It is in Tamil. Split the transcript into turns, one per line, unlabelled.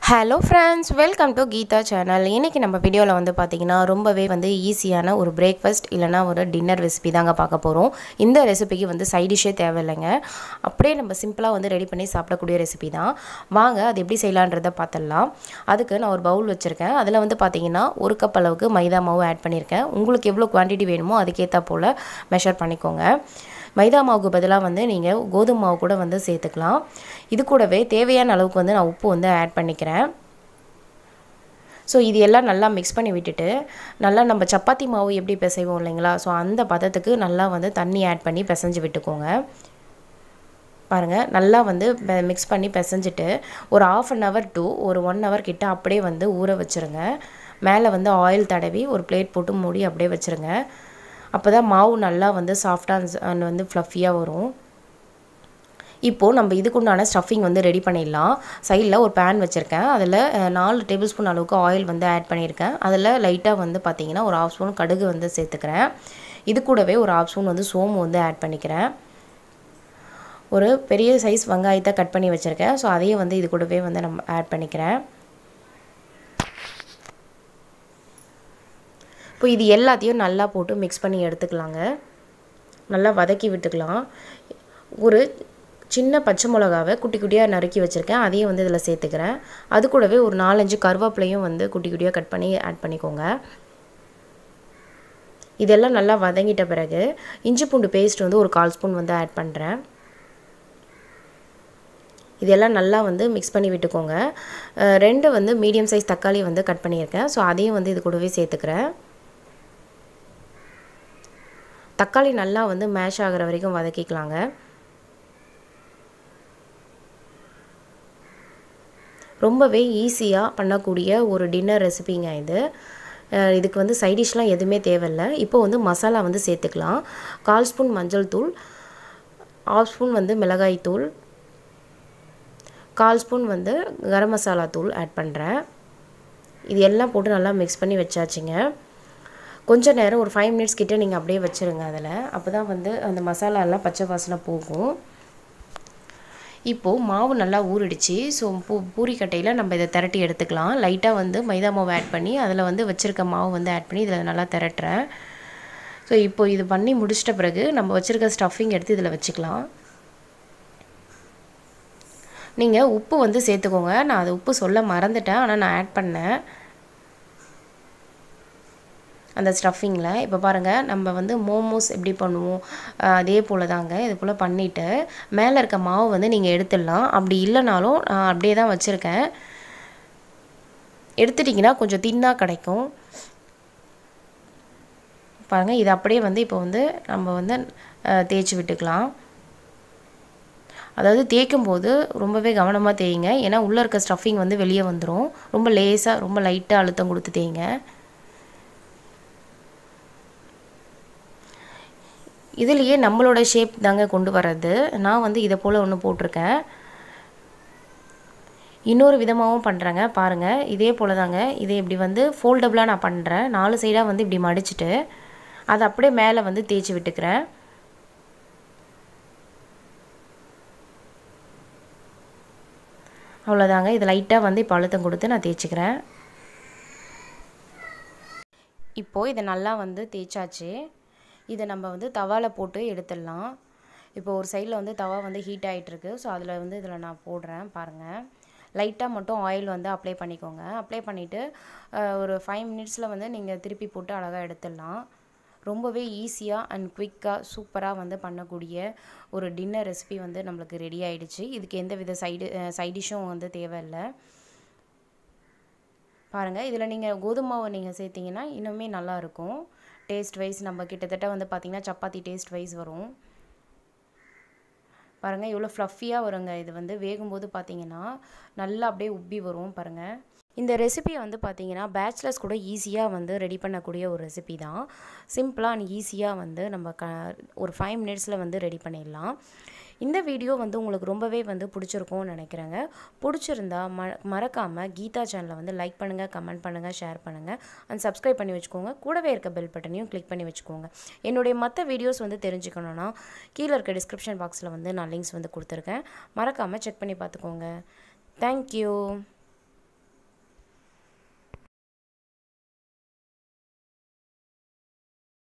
hello friends welcome to Geetha channel இன்றைக்கி நம்ம வீடியோவில் வந்து பார்த்திங்கன்னா ரொம்பவே வந்து ஈஸியான ஒரு பிரேக்ஃபாஸ்ட் இல்லைனா ஒரு டின்னர் ரெசிபி தாங்க பார்க்க போகிறோம் இந்த ரெசிபிக்கு வந்து சைடிஷே தேவையில்லைங்க அப்படியே நம்ம சிம்பிளாக வந்து ரெடி பண்ணி சாப்பிடக்கூடிய ரெசிபி தான் வாங்க அது எப்படி செய்யலான்றதை பார்த்துடலாம் அதுக்கு நான் ஒரு பவுல் வச்சுருக்கேன் அதில் வந்து பார்த்திங்கன்னா ஒரு கப் அளவுக்கு மைதா மாவு ஆட் பண்ணியிருக்கேன் உங்களுக்கு எவ்வளோ குவான்டிட்டி வேணுமோ அதுக்கேற்ற போல் மெஷர் பண்ணிக்கோங்க மைதா மாவுக்கு பதிலாக வந்து நீங்கள் கோதுமை மாவு கூட வந்து சேர்த்துக்கலாம் இது கூடவே தேவையான அளவுக்கு வந்து நான் உப்பு வந்து ஆட் பண்ணிக்கிறேன் ஸோ இது எல்லாம் நல்லா மிக்ஸ் பண்ணி விட்டுட்டு நல்லா நம்ம சப்பாத்தி மாவு எப்படி பிசைவோம் இல்லைங்களா ஸோ அந்த பதத்துக்கு நல்லா வந்து தண்ணி ஆட் பண்ணி பிசைஞ்சு விட்டுக்கோங்க பாருங்கள் நல்லா வந்து மிக்ஸ் பண்ணி பிசைஞ்சிட்டு ஒரு ஆஃப் அன் ஹவர் டு ஒரு ஒன் ஹவர் கிட்ட அப்படியே வந்து ஊற வச்சுருங்க மேலே வந்து ஆயில் தடவி ஒரு பிளேட் போட்டு மூடி அப்படியே வச்சுருங்க அப்போ தான் மாவு நல்லா வந்து சாஃப்டாக அண்ட் வந்து ஃப்ளஃபியாக வரும் இப்போது நம்ம இதுக்குண்டான ஸ்டஃபிங் வந்து ரெடி பண்ணிடலாம் சைடில் ஒரு பேன் வச்சுருக்கேன் அதில் நாலு டேபிள் ஸ்பூன் அளவுக்கு ஆயில் வந்து ஆட் பண்ணியிருக்கேன் அதில் லைட்டாக வந்து பார்த்திங்கன்னா ஒரு ஆஃப் ஸ்பூன் கடுகு வந்து சேர்த்துக்கிறேன் இது கூடவே ஒரு ஆஃப் ஸ்பூன் வந்து சோம்பு வந்து ஆட் பண்ணிக்கிறேன் ஒரு பெரிய சைஸ் வெங்காயத்தை கட் பண்ணி வச்சுருக்கேன் ஸோ அதையும் வந்து இது கூடவே வந்து நம்ம ஆட் பண்ணிக்கிறேன் இப்போ இது எல்லாத்தையும் நல்லா போட்டு மிக்ஸ் பண்ணி எடுத்துக்கலாங்க நல்லா வதக்கி விட்டுக்கலாம் ஒரு சின்ன பச்சை மிளகாவை குட்டி குட்டியாக நறுக்கி வச்சுருக்கேன் அதையும் வந்து இதில் சேர்த்துக்கிறேன் அது கூடவே ஒரு நாலஞ்சு கருவேப்பிலையும் வந்து குட்டி குட்டியாக கட் பண்ணி ஆட் பண்ணிக்கோங்க இதெல்லாம் நல்லா வதங்கிட்ட பிறகு இஞ்சி பூண்டு பேஸ்ட் வந்து ஒரு கால் ஸ்பூன் வந்து ஆட் பண்ணுறேன் இதெல்லாம் நல்லா வந்து மிக்ஸ் பண்ணி விட்டுக்கோங்க ரெண்டு வந்து மீடியம் சைஸ் தக்காளி வந்து கட் பண்ணியிருக்கேன் ஸோ அதையும் வந்து இது கூடவே சேர்த்துக்கிறேன் தக்காளி நல்லா வந்து மேஷ் ஆகிற வரைக்கும் வதக்கிக்கலாங்க ரொம்பவே ஈஸியாக பண்ணக்கூடிய ஒரு டின்னர் ரெசிபிங்க இது இதுக்கு வந்து சைடிஷ்லாம் எதுவுமே தேவையில்லை இப்போ வந்து மசாலா வந்து சேர்த்துக்கலாம் கால் ஸ்பூன் மஞ்சள் தூள் ஆஃப் ஸ்பூன் வந்து மிளகாய் தூள் கால் ஸ்பூன் வந்து கரம் மசாலா தூள் ஆட் பண்ணுறேன் இது எல்லாம் போட்டு நல்லா மிக்ஸ் பண்ணி வச்சாச்சுங்க கொஞ்சம் நேரம் ஒரு ஃபைவ் மினிட்ஸ் கிட்டே நீங்கள் அப்படியே வச்சுருங்க அதில் அப்போ தான் வந்து அந்த மசாலாலாம் பச்சை வாசனை போகும் இப்போது மாவு நல்லா ஊறிடுச்சு ஸோ பூ பூரிக்கட்டையில் நம்ம இதை திரட்டி எடுத்துக்கலாம் லைட்டாக வந்து மைதா மாவு ஆட் பண்ணி அதில் வந்து வச்சுருக்க மாவு வந்து ஆட் பண்ணி இதில் நல்லா திரட்டுறேன் ஸோ இப்போ இது பண்ணி முடிச்சிட்ட பிறகு நம்ம வச்சுருக்க ஸ்டஃபிங் எடுத்து இதில் வச்சுக்கலாம் நீங்கள் உப்பு வந்து சேர்த்துக்கோங்க நான் அது உப்பு சொல்ல மறந்துட்டேன் ஆனால் நான் ஆட் பண்ணேன் அந்த ஸ்டஃபிங்கில் இப்போ பாருங்கள் நம்ம வந்து மோமோஸ் எப்படி பண்ணுவோம் அதே போல் தாங்க இது போல் பண்ணிவிட்டு மேலே இருக்க மாவு வந்து நீங்கள் எடுத்துடலாம் அப்படி இல்லைனாலும் நான் அப்படியே தான் வச்சுருக்கேன் எடுத்துட்டிங்கன்னா கொஞ்சம் தின்னாக கிடைக்கும் பாருங்கள் இது அப்படியே வந்து இப்போ வந்து நம்ம வந்து தேய்ச்சி விட்டுக்கலாம் அதாவது தேய்க்கும் போது ரொம்பவே கவனமாக தேய்ங்க ஏன்னா உள்ளே இருக்க ஸ்டஃபிங் வந்து வெளியே வந்துடும் ரொம்ப லேஸாக ரொம்ப லைட்டாக அழுத்தம் கொடுத்து தேய்ங்க இதுலேயே நம்மளோட ஷேப் தாங்க கொண்டு வர்றது நான் வந்து இதை போல் ஒன்று போட்டிருக்கேன் இன்னொரு விதமாகவும் பண்ணுறேங்க பாருங்கள் இதே போல் தாங்க இதே இப்படி வந்து ஃபோல்டபுளாக நான் பண்ணுறேன் நாலு சைடாக வந்து இப்படி மடிச்சுட்டு அதை அப்படியே மேலே வந்து தேய்ச்சி விட்டுக்கிறேன் அவ்வளோதாங்க இது லைட்டாக வந்து இப்போ அழுத்தம் கொடுத்து நான் தேய்ச்சிக்கிறேன் இப்போது இதை நல்லா வந்து தேய்ச்சாச்சு இதை நம்ம வந்து தவாவில் போட்டு எடுத்துடலாம் இப்போ ஒரு சைடில் வந்து தவா வந்து ஹீட் ஆகிட்டுருக்கு ஸோ அதில் வந்து இதில் நான் போடுறேன் பாருங்கள் லைட்டாக மட்டும் ஆயில் வந்து அப்ளை பண்ணிக்கோங்க அப்ளை பண்ணிவிட்டு ஒரு ஃபைவ் மினிட்ஸில் வந்து நீங்கள் திருப்பி போட்டு அழகாக எடுத்துடலாம் ரொம்பவே ஈஸியாக அண்ட் குவிக்காக சூப்பராக வந்து பண்ணக்கூடிய ஒரு டின்னர் ரெசிபி வந்து நம்மளுக்கு ரெடி ஆகிடுச்சு இதுக்கு எந்த வித சைடு சைடிஷும் வந்து தேவையில்லை பாருங்கள் இதில் நீங்கள் கோதுமை மாவு நீங்கள் சேர்த்திங்கன்னா இன்னுமே நல்லாயிருக்கும் டேஸ்ட் வைஸ் நம்ம கிட்டத்தட்ட வந்து பார்த்திங்கன்னா சப்பாத்தி டேஸ்ட் வைஸ் வரும் பாருங்கள் இவ்வளோ ஃப்ளஃபியாக வருங்க இது வந்து வேகும்போது பார்த்திங்கன்னா நல்லா அப்படியே உப்பி வரும் பாருங்கள் இந்த ரெசிபியை வந்து பார்த்திங்கன்னா பேச்சுலர்ஸ் கூட ஈஸியாக வந்து ரெடி பண்ணக்கூடிய ஒரு ரெசிபி தான் சிம்பிளாக அண்ட் ஈஸியாக வந்து நம்ம க ஒரு ஃபைவ் மினிட்ஸில் வந்து ரெடி பண்ணிடலாம் இந்த வீடியோ வந்து உங்களுக்கு ரொம்பவே வந்து பிடிச்சிருக்கும்னு நினைக்கிறேங்க பிடிச்சிருந்தா ம மறக்காமல் கீதா சேனலை வந்து லைக் பண்ணுங்கள் கமெண்ட் பண்ணுங்கள் ஷேர் பண்ணுங்கள் அண்ட் சப்ஸ்கிரைப் பண்ணி வச்சுக்கோங்க கூடவே இருக்க பெல் பட்டனையும் கிளிக் பண்ணி வச்சுக்கோங்க என்னுடைய மற்ற வீடியோஸ் வந்து தெரிஞ்சுக்கணுன்னா கீழே இருக்க டிஸ்கிரிப்ஷன் பாக்ஸில் வந்து நான் லிங்க்ஸ் வந்து கொடுத்துருக்கேன் மறக்காமல் செக் பண்ணி பார்த்துக்கோங்க தேங்க்யூ